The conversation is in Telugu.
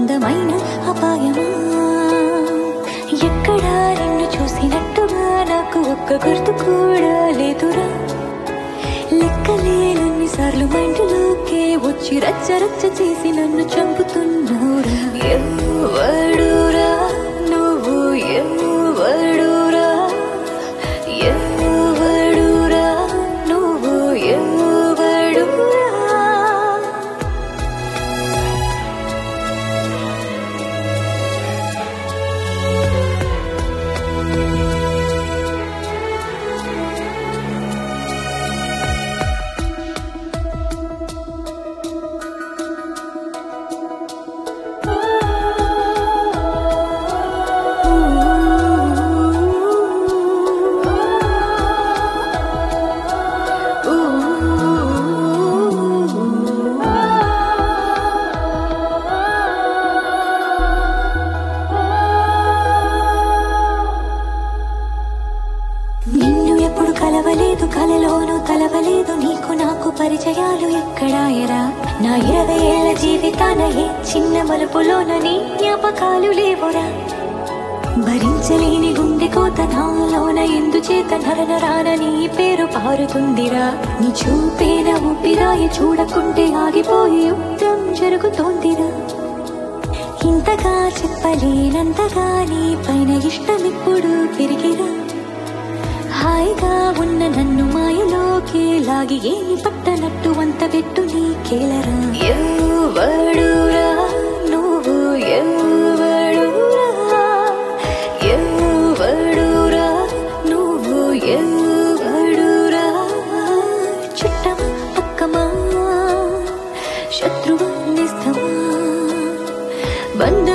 అందమైన అపాయమా ఎక్కడా నిన్ను చూసినట్టుగా నాకు ఒక్క గుర్తు కూడా లేదురా లెక్కలేనన్ని సార్లు మైండ్లోకే వచ్చి రచ్చ రచ్చ చేసి నన్ను చంపుతున్నావురా ఎవడురా నువ్వు ఎవడురా ఎవడురా నువ్వు ఎవడురా నిన్ను ఎప్పుడు కలవలేదు కలలోనూ కలవలేదు నీకు నాకు పరిచయాలు ఎక్కడాయరా నా ఇరవై ఏళ్ల జీవితాన ఏ చిన్న మలుపులోన నీ జ్ఞాపకాలు లేవురా భరించలేని గుండె కోత నాలోన ఎందుచేత నరనరాన నీ పేరు పారుతుందిరా నీ చూపేన ఊపిరాయి చూడకుంటే ఆగిపోయి యుద్ధం జరుగుతోందిరా ఇంతగా చెప్పలేనంతగా నీ పైన ఇష్టం ఇప్పుడు పెరిగిరా హాయిగా ఉన్న నన్ను మాయలోకి లాగి ఏమి పట్టనట్టు వంత పెట్టు నీకేలరా ఎవడురా నువ్వు ఎవడురా ఎవడురా నువ్వు ఎవడురా చుట్టమా పక్కమా శత్రువా నిస్తమా బంధు